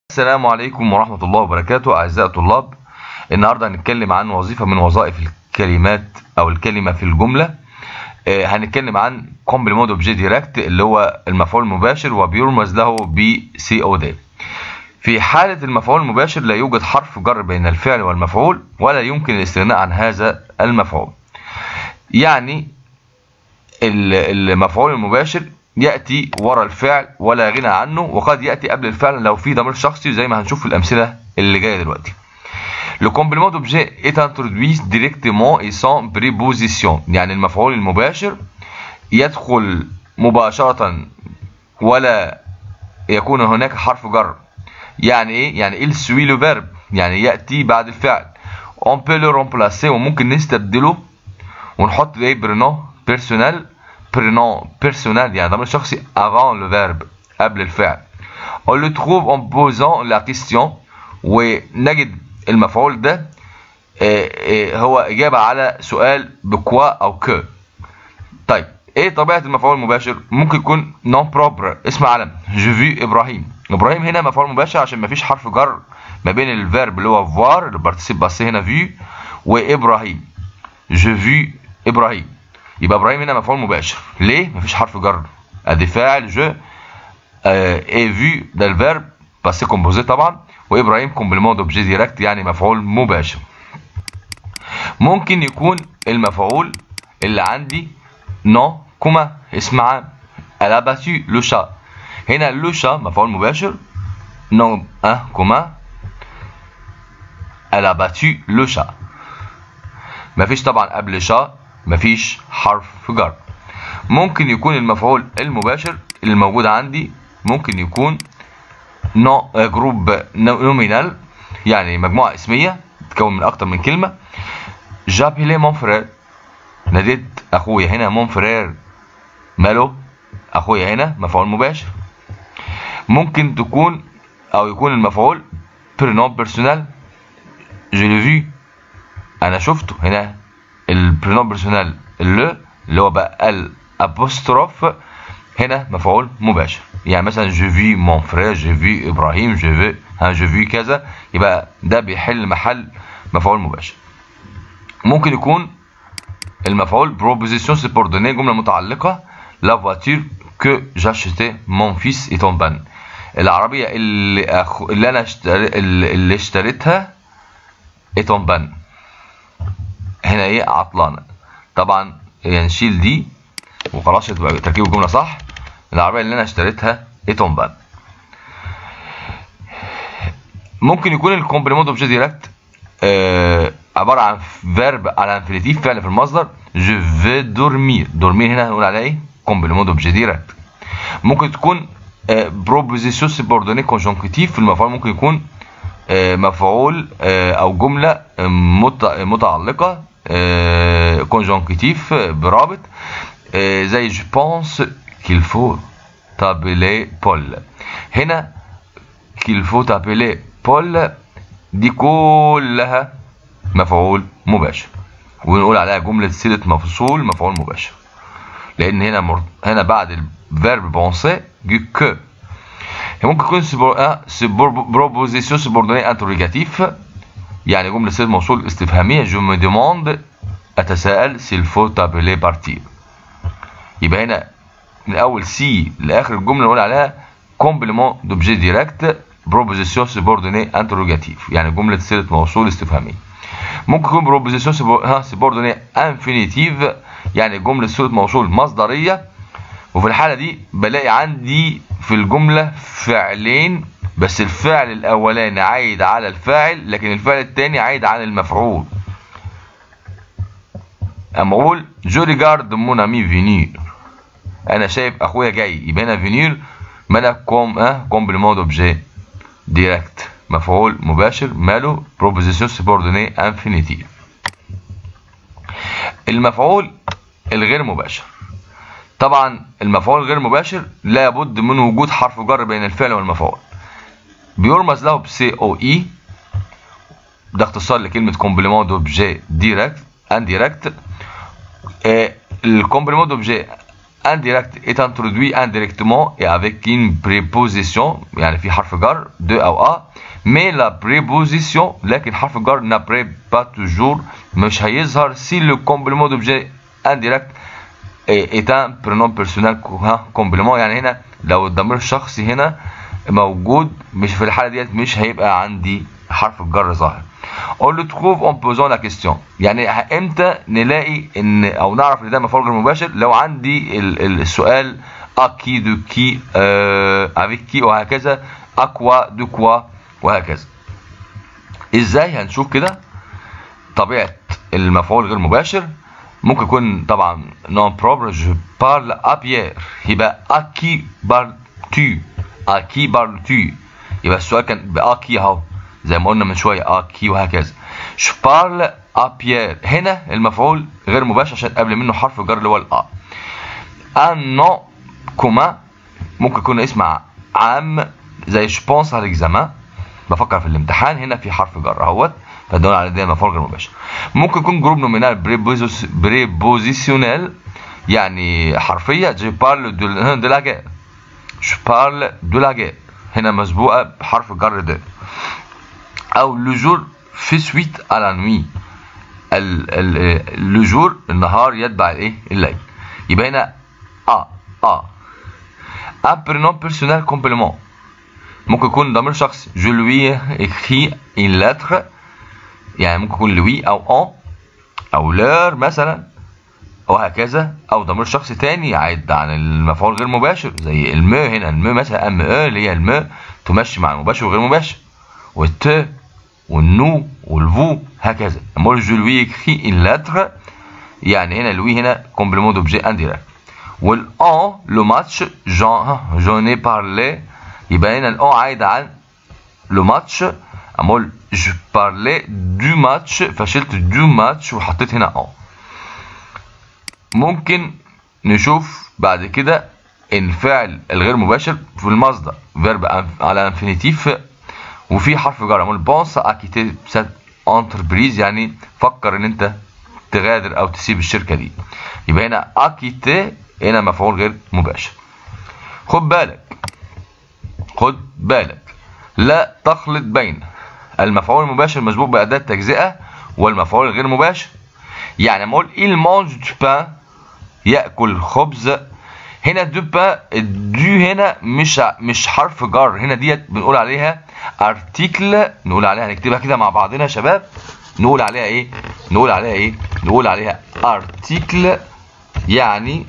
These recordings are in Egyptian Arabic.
السلام عليكم ورحمة الله وبركاته أعزائي الطلاب النهاردة هنتكلم عن وظيفة من وظائف الكلمات أو الكلمة في الجملة آه، هنتكلم عن كومبليمون اوبجي ديركت اللي هو المفعول المباشر وبيرمز له ب سي او دي في حالة المفعول المباشر لا يوجد حرف جر بين الفعل والمفعول ولا يمكن الاستغناء عن هذا المفعول يعني ال- المفعول المباشر يأتي ورا الفعل ولا غنى عنه وقد يأتي قبل الفعل لو في ضمير شخصي زي ما هنشوف في الأمثلة اللي جاية دلوقتي. Le complément d'objet est introduit directement et sans préposition يعني المفعول المباشر يدخل مباشرة ولا يكون هناك حرف جر يعني ايه يعني il suit le verbe يعني يأتي بعد الفعل on peut le remplacer وممكن نستبدله ونحط ايه prénom personnel prénom personnel يعني ضمير شخصي avant le verbe قبل الفعل on le trouve en posant la question ونجد المفعول ده آه، آه، هو إجابة على سؤال بكوا أو ك طيب ايه طبيعة المفعول المباشر ممكن يكون non proper اسم علم je vu إبراهيم إبراهيم هنا مفعول مباشر عشان مفيش حرف جر ما بين الفيرب اللي هو voir البارتيسيب بس هنا vu وإبراهيم je vu إبراهيم يبقى إبراهيم هنا مفعول مباشر ليه مفيش حرف جر ادي فاعل je آه، et vu ده الفيرب بس كومبوزي طبعا وابراهيم كومبليمون دوبجي ديركت يعني مفعول مباشر ممكن يكون المفعول اللي عندي نو كوما اسم عام elle a battu le chat هنا لو شا مفعول مباشر نو اه كوما elle a battu le chat مفيش طبعا قبل شا مفيش حرف جر ممكن يكون المفعول المباشر اللي موجود عندي ممكن يكون نو جروب نومينال يعني مجموعة اسمية تتكون من أكتر من كلمة جابيلي مون فرير ناديت أخويا هنا مون فرير ماله أخويا هنا مفعول مباشر ممكن تكون أو يكون المفعول برينوم بيرسونال جو لو في أنا شفته هنا البرينوم بيرسونال اللي اللي هو بقى الابوستروف هنا مفعول مباشر يعني مثلا جو في مون فرير جو في ابراهيم جو في ها جو في كذا يبقى ده بيحل محل مفعول مباشر ممكن يكون المفعول بروبوزيسيون سيبوردوني جمله متعلقه لا فواتير كو جاشيتي مون فيس اي بان العربيه اللي أخو اللي انا اشتري اللي اشتريتها اي بان هنا ايه عطلانه طبعا يعني نشيل دي وخلاص تبقى تركيب الجمله صح العربيه اللي انا اشتريتها ايتون بان ممكن يكون الكومبليمون دوبجي ديركت آه عباره عن فيرب على انفينيتيف فعل في المصدر جو في دورمير دورمير هنا هنقول عليها ايه كومبليمون دوبجي ديركت ممكن تكون آه بروبوزيسيون سيبوردوني كونجونكتيف في المفعول ممكن يكون آه مفعول آه او جمله آه، مت- متعلقه كونجونكتيف برابط آه، زي je pense qu'il faut t'appeler Paul هنا qu'il faut t'appeler Paul دي كلها مفعول مباشر ونقول عليها جملة صلة مفصول مفعول مباشر لأن هنا مر... هنا بعد الفيرب بونسي جي كو ممكن يكون سبور... آه، سبور... بروبوزيسيون سبوردوني انتروجاتيف يعني جملة صلة موصول استفهامية جو مي demande أتساءل s'il faut t'appeler partir يبقى هنا من اول سي لاخر الجمله نقول عليها كومبليمون دوبجي ديركت بروبوزيسيون سيبوردوني انتروجاتيف يعني جمله صله موصول استفهاميه ممكن يكون بروبوزيسيون سيبوردوني انفينيتيف يعني جمله صله موصول مصدريه وفي الحاله دي بلاقي عندي في الجمله فعلين بس الفعل الاولاني عايد على الفاعل لكن الفعل الثاني عايد على المفعول اما اقول جو ريجارد مون امي فينير انا شايف اخويا جاي يبقى هنا فينير مالا كوم اه كومبليمون دوبجي ديريكت مفعول مباشر ماله بروبوزيسيون سيبوردوني انفينيتيف المفعول الغير مباشر طبعا المفعول الغير مباشر لا بد من وجود حرف جر بين الفعل والمفعول بيرمز له بسي او اي ده اختصار لكلمه كومبليمون دوبجي ديريكت انديريكت الكومبليمون دوبجي indirect est introduit indirectement et avec une préposition يعني في حرف جر de أو a mais la préposition لكن حرف الجر n'apparaît pas toujours مش هيظهر si le complément d'objet indirect est un prénom personnel complément يعني هنا لو الضمير الشخصي هنا موجود مش في الحالة ديت مش هيبقى عندي حرف الجر ظاهر on le trouve en posant la question يعني امتى نلاقي ان او نعرف ان ده مفعول غير مباشر لو عندي ال- ال- السؤال اكي دو كي افيك كي وهكذا اكوا دو كوا وهكذا ازاي هنشوف كده طبيعه المفعول غير مباشر ممكن يكون طبعا نون بروبر جو بارل ا بيير يبقى اكي بارل تو اكي بارل تو يبقى السؤال كان باكي اهو زي ما قلنا من شويه اكي وهكذا جو بارل ا بيير هنا المفعول غير مباشر عشان قبل منه حرف جر اللي هو الأ ان نون كوما ممكن يكون اسم عام زي جو بونس على الاكزامان بفكر في الامتحان هنا في حرف جر اهوت فدول على ده مفعول غير مباشر ممكن يكون جروب نومينال بريبوزيسيونيل يعني حرفيه جو بارل دو لا جير جو بارل دو لا جير هنا مسبوقه بحرف جر ده او لو جور في سويت على نوي لو جور النهار يتبع الايه الليل يبقى هنا ا ا un prénom personnel complément ممكن يكون ضمير شخصي je lui écris une lettre يعني ممكن يكون لوي او ان او لير مثلا وهكذا او ضمير شخصي تاني يعد عن المفعول غير مباشر زي المو هنا المو مثلا ام او اللي هي المو تمشي مع المباشر وغير المباشر والت والنو والفو هكذا امال جو لوي écris une lettre يعني هنا لوي هنا complément d'objet indirect والان لو ماتش جون جون اي بارلي يبقى هنا الان عايده عن لو ماتش امول جو بارلي دو ماتش فشلت دو ماتش وحطيت هنا ان ممكن نشوف بعد كده الفعل الغير مباشر في المصدر فيرب على انفينيتيف وفي حرف جر امول بونس اكيتي سات انتربريز يعني فكر ان انت تغادر او تسيب الشركه دي يبقى هنا اكيتي هنا مفعول غير مباشر خد بالك خد بالك لا تخلط بين المفعول المباشر مسبوق بأداة تجزئة والمفعول الغير مباشر يعني لما اقول il mange du pain يأكل خبز هنا دو با الدو هنا مش مش حرف جر هنا ديت بنقول عليها ارتيكل نقول عليها هنكتبها كده مع بعضنا يا شباب نقول عليها ايه نقول عليها ايه نقول عليها ارتيكل يعني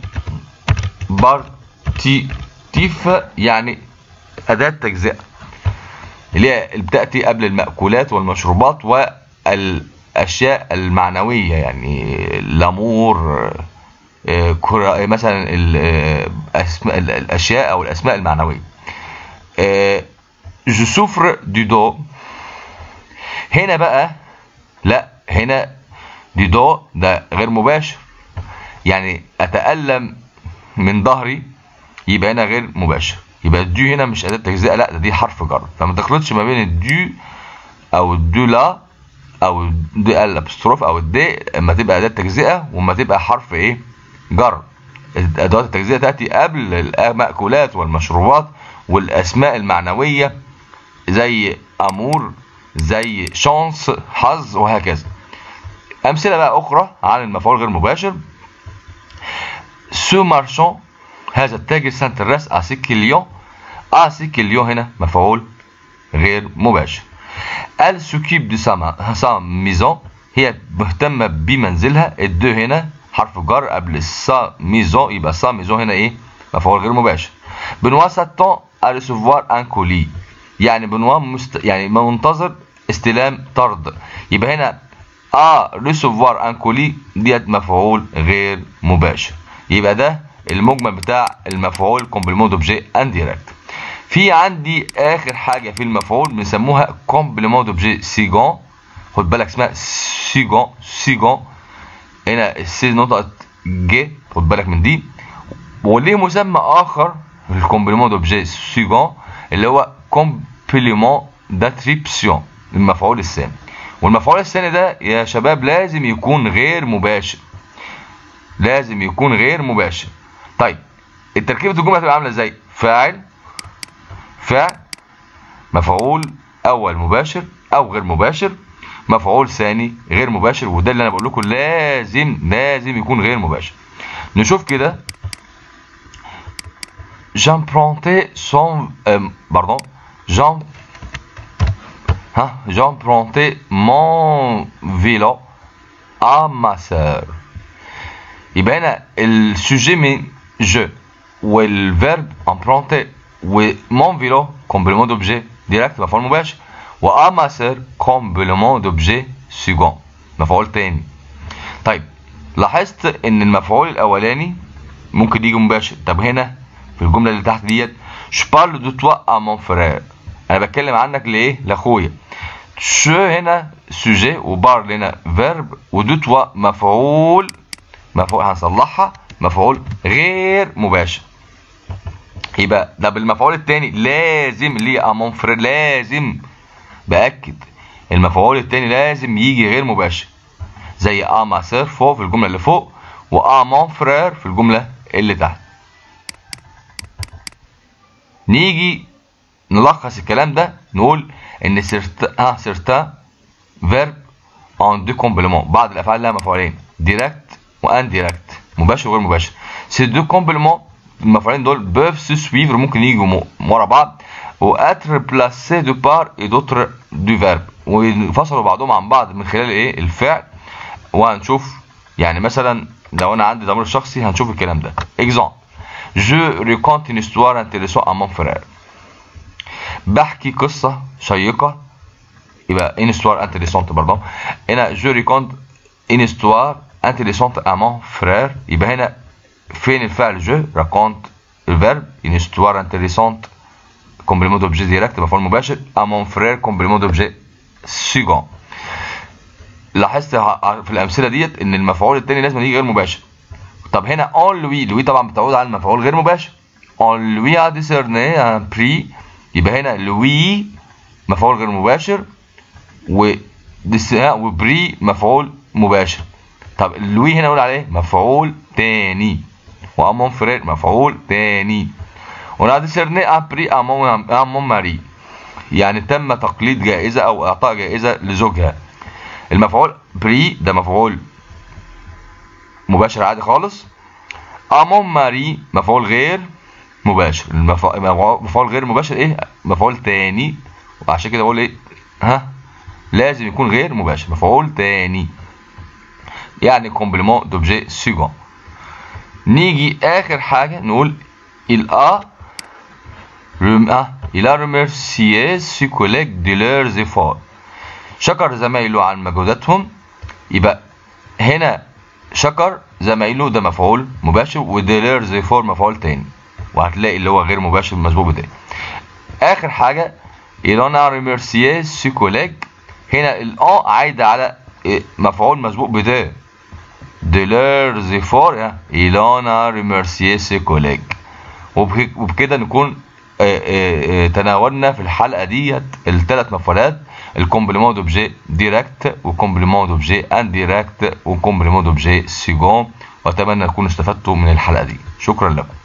بارتيتيف يعني أداة تجزئة اللي هي اللي بتأتي قبل المأكولات والمشروبات والأشياء المعنوية يعني الأمور مثلا الأسماء الأشياء أو الأسماء المعنوية جو سوفر دي دو هنا بقى لا هنا دي دو ده غير مباشر يعني أتألم من ظهري يبقى هنا غير مباشر يبقى الدو هنا مش اداه تجزئه لا ده دي حرف جر فما تخلطش ما بين الدو او الدو لا او دي الابستروف او الدي اما تبقى اداه تجزئه وما تبقى حرف ايه جر ادوات التجزئه تاتي قبل المأكولات والمشروبات والاسماء المعنويه زي امور زي شانس حظ وهكذا امثله بقى اخرى عن المفعول غير مباشر سو مارشون هذا التاجر سانترس اسي كليون اسي كليون هنا مفعول غير مباشر ال سوكيب دي سا سا ميزون هي مهتمه بمنزلها الدو هنا حرف جر قبل سا ميزون يبقى سا ميزون هنا ايه مفعول غير مباشر بنوا ساتون ا ريسيفوار ان كولي يعني بنوا مست... يعني منتظر استلام طرد يبقى هنا ا ريسيفوار ان كولي ديت مفعول غير مباشر يبقى ده المجمل بتاع المفعول كومبليمون دوبجي انديركت في عندي اخر حاجه في المفعول بنسموها كومبليمون دوبجي سيجون خد بالك اسمها سيجون سيجون هنا السي نقطه ج خد بالك من دي وليه مسمى اخر الكومبليمون دوبجي سيجون اللي هو كومبليمون داتريبسيون المفعول الثاني والمفعول الثاني ده يا شباب لازم يكون غير مباشر لازم يكون غير مباشر طيب التركيبه الجمله هتبقى عامله ازاي فاعل فعل مفعول اول مباشر او غير مباشر مفعول ثاني غير مباشر وده اللي انا بقول لكم لازم لازم يكون غير مباشر نشوف كده j'empruntais son euh, pardon j'em ها j'empruntais mon vélo à ma sœur يبقى هنا السوجي من je والفيرب emprunter ومون فيلو كومبليمون دوبجي ديريكت مفعول مباشر وأ ما سير كومبليمون دوبجي سيكون مفعول تاني طيب لاحظت ان المفعول الاولاني ممكن يجي مباشر طب هنا في الجمله اللي تحت ديت je parle de toi à mon frère انا بتكلم عنك لايه لاخويا شو هنا سوجي وبار هنا فيرب ودو توا مفعول مفعول هنصلحها مفعول غير مباشر يبقى ده بالمفعول الثاني لازم ليه امون فرير لازم باكد المفعول الثاني لازم يجي غير مباشر زي اما سير فوق في الجمله اللي فوق وامون فرير في الجمله اللي تحت نيجي نلخص الكلام ده نقول ان سيرتا ها سيرتا فيرب اون دو كومبليمون بعض الافعال لها مفعولين ديريكت وان ديريكت مباشر وغير مباشر سي دو كومبليمون المفعولين دول بيف سو سويفر ممكن يجوا ورا بعض واتر بلاسي دو بار اي دوتر دو فيرب وينفصلوا بعضهم عن بعض من خلال ايه الفعل وهنشوف يعني مثلا لو انا عندي ضمير شخصي هنشوف الكلام ده اكزامبل جو ريكونت une histoire intéressante à mon frère بحكي قصة شيقة يبقى une histoire intéressante برضه هنا جو ريكونت une histoire intéressante à mon frère يبقى هنا فين الفعل جو raconte الفيرب une histoire intéressante complément d'objet direct مفعول مباشر à mon frère complément d'objet second لاحظت في الامثله ديت ان المفعول الثاني لازم يجي غير مباشر طب هنا اون لوي لوي طبعا بتعود على المفعول غير مباشر اون لوي ا ديسيرني ان بري يبقى هنا لوي مفعول غير مباشر و وبري مفعول مباشر طب لوي هنا نقول عليه مفعول تاني وامون فرير مفعول تاني ونا ديسيرني ان بري امون امون ماري يعني تم تقليد جائزة أو إعطاء جائزة لزوجها المفعول بري ده مفعول مباشر عادي خالص امون ماري مفعول غير مباشر المفعول غير مباشر ايه مفعول تاني وعشان كده بقول ايه ها لازم يكون غير مباشر مفعول تاني يعني كومبليمون دوبجي سيكون نيجي اخر حاجه نقول il a il a remercié ses collègues de leurs efforts شكر زمايله عن مجهوداتهم يبقى هنا شكر زمايله ده مفعول مباشر وديلير زي فور مفعول تاني وهتلاقي اللي هو غير مباشر مسبوق بتاني اخر حاجه إيلانا ريميرسيي سي كوليج هنا الان عايده على مفعول مسبوق بده ديلير زي فور إيلانا ريميرسيي سي كوليج وبكده نكون تناولنا في الحلقه ديت الثلاث مفعولات الكومبليمون دوبجي ديريكت وكومبليمون دوبجي انديريكت وكومبليمون دوبجي سيكون واتمنى تكونوا استفدتوا من الحلقه دي شكرا لكم